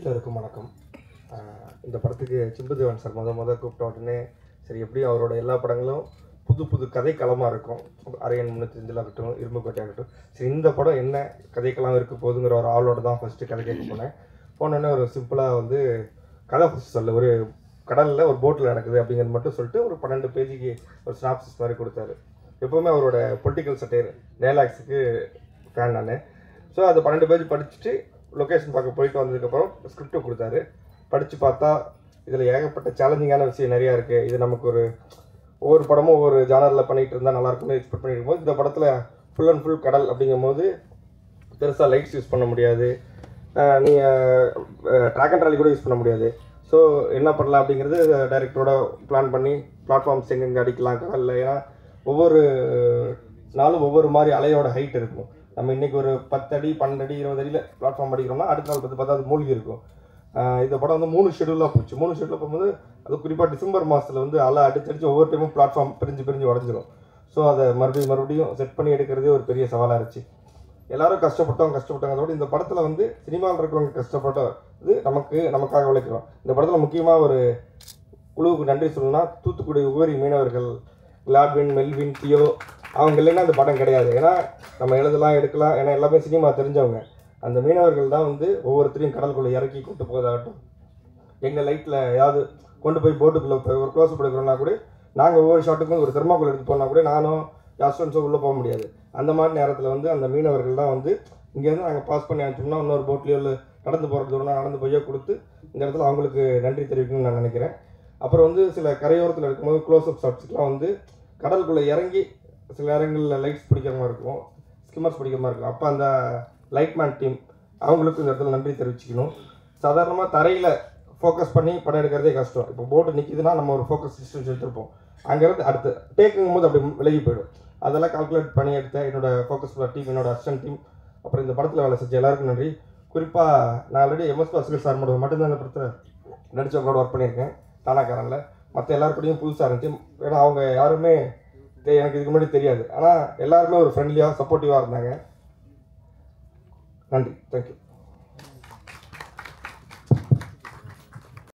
எல்லாருக்கும் வணக்கம் ஆஹ் இந்த படத்துக்கு சிம்புதேவன் சார் முத முத கூப்பிட்ட உடனே சரி எப்படியும் அவரோட எல்லா படங்களும் புது புது கதைக்களமாக இருக்கும் அரையன் முன்னூத்தஞ்சில் ஆகட்டும் இரும்புக்கோட்டை ஆகட்டும் சரி இந்த படம் என்ன கதைக்களம் இருக்க போகுதுங்கிற ஒரு ஆளோட தான் ஃபஸ்ட்டு கதை கேட்க போனேன் போனோடனே ஒரு சிம்பிளாக வந்து கதை ஃபஸ்ட் சொல்ல ஒரு கடலில் ஒரு போட்டில் நடக்குது அப்படிங்கிறது மட்டும் சொல்லிட்டு ஒரு பன்னெண்டு பேஜுக்கு ஒரு ஸ்னாப்சிஸ் மாதிரி கொடுத்தாரு எப்போவுமே அவரோட பொலிட்டிக்கல் சட்டையர் டயலாக்ஸுக்கு ஃபேன் நான் ஸோ அது பன்னெண்டு பேஜ் படிச்சுட்டு லொக்கேஷன் பார்க்க போயிட்டு வந்ததுக்கப்புறம் ஸ்கிரிப்டும் கொடுத்தாரு படித்து பார்த்தா இதில் ஏகப்பட்ட சேலஞ்சிங்கான விஷயம் நிறையா இருக்குது இது நமக்கு ஒரு ஒவ்வொரு படமும் ஒவ்வொரு ஜானரில் பண்ணிகிட்டு இருந்தால் நல்லா இருக்கும்னு எக்ஸ்பெக்ட் பண்ணிட்டு போது இந்த படத்தில் ஃபுல் அண்ட் ஃபுல் கடல் அப்படிங்கும் போது பெருசாக லைட்ஸ் யூஸ் பண்ண முடியாது நீங்கள் ட்ராக் அண்ட் ட்ராலி கூட யூஸ் பண்ண முடியாது ஸோ என்ன பண்ணலாம் அப்படிங்கிறது டைரக்டரோட பிளான் பண்ணி பிளாட்ஃபார்ம்ஸ் எங்கெங்கே அடிக்கலாம் கடலில் ஏன்னா ஒவ்வொரு நாளும் ஒவ்வொரு மாதிரி அலையோட ஹைட் இருக்கும் நம்ம இன்றைக்கி ஒரு பத்து அடி பன்னெண்டு அடி இருபது அடியில் பிளாட்ஃபார்ம் அடிக்கிறோம்னா அடுத்த நாள் பத்து பத்தாவது மூழ்கி இருக்கும் ஆஹ் இந்த படம் வந்து மூணு ஷெடியூலாக போச்சு மூணு ஷெடியூலில் போகும்போது அது குறிப்பாக டிசம்பர் மாதத்தில் வந்து அலை அடிச்சு அடிச்சு ஒவ்வொரு டைமும் பிளாட்ஃபார்ம் பிரிஞ்சு பிரிஞ்சு உடஞ்சிரும் ஸோ அதை மறுபடியும் மறுபடியும் செட் பண்ணி எடுக்கிறதே ஒரு பெரிய சவாலாக இருந்துச்சு எல்லாரும் கஷ்டப்பட்டோம் கஷ்டப்பட்டாங்க அதோட இந்த படத்தில் வந்து சினிமாவில் இருக்கிறவங்க கஷ்டப்பட்ட இது நமக்கு நமக்காக உழைக்கிறோம் இந்த படத்தில் முக்கியமாக ஒரு குழுவுக்கு நன்றி சொல்லணும்னா தூத்துக்குடி உபரி மீனவர்கள் லாட்வின் மெல்வின் டியோ அவங்க இல்லைன்னா அந்த படம் கிடையாது ஏன்னா நம்ம எழுதலாம் எடுக்கலாம் ஏன்னா எல்லாமே சினிமா தெரிஞ்சவங்க அந்த மீனவர்கள் தான் வந்து ஒவ்வொருத்தரையும் கடலுக்குள்ளே இறக்கி கொண்டு போவதாகட்டும் எங்கள் லைட்டில் ஏதாவது கொண்டு போய் போட்டுக்குள்ளே போய் ஒரு க்ளோஸ் எடுக்கிறோம்னா கூட நாங்கள் ஒவ்வொரு ஷாட்டுக்கும் ஒரு தெர்மாக்குள் எடுத்து போனால் கூட நானும் யாஸ்டன்ஸோ உள்ளே போக முடியாது அந்த மாதிரி நேரத்தில் வந்து அந்த மீனவர்கள் தான் வந்து இங்கேருந்து நாங்கள் பாஸ் பண்ணி அனுப்பிச்சோம்னா இன்னொரு போட்லேயோ இல்லை நடந்து போகிற தூரம்னா நடந்து போயோ கொடுத்து இந்த இடத்துல அவங்களுக்கு நன்றி தெரிவிக்கணும்னு நான் நினைக்கிறேன் அப்புறம் வந்து சில கரையோரத்தில் இருக்கும்போது க்ளோஸ் அப் ஷாட்ஸ்க்குலாம் வந்து கடலுக்குள்ளே இறங்கி சில இடங்களில் லைட்ஸ் பிடிக்கிற மாதிரி இருக்கும் ஸ்கிம்மர்ஸ் பிடிக்கிற மாதிரி இருக்கும் அப்போ அந்த லைட்மேன் டீம் அவங்களுக்கும் இந்த இடத்துல நன்றி தெரிவிச்சுக்கணும் சாதாரணமாக தரையில் ஃபோக்கஸ் பண்ணி படம் எடுக்கிறதே கஷ்டம் இப்போ போட்டு நிற்கிதுன்னா நம்ம ஒரு ஃபோக்கஸ் டிஸ்டன்ஸ் எடுத்திருப்போம் அங்கேருந்து அடுத்து டேக்குங்கும் போது அப்படி விலகி போயிடும் அதெல்லாம் கால்குலேட் பண்ணி எடுத்த என்னோட ஃபோக்கஸ் டீம் என்னோட அசிஸ்டன்ட் டீம் அப்புறம் இந்த படத்தில் வேலை செஞ்ச எல்லாருக்கும் நன்றி குறிப்பாக நான் ஆல்ரெடி எம்எஸ் பாஸ்கர் சார் மட்டும் மட்டும்தான் இந்த படத்தில் நடிச்சவங்களோட ஒர்க் பண்ணியிருக்கேன் தானாக்காரனில் மற்ற எல்லாருக்கூடையும் புதுசாக இருந்துச்சு ஏன்னா அவங்க யாருமே தெ- எனக்கு இதுக்கு முன்னாடி தெரியாது ஆனால் எல்லாருமே ஒரு ஃப்ரெண்ட்லியாக சப்போர்ட்டிவாக இருந்தாங்க நன்றி தேங்க்யூ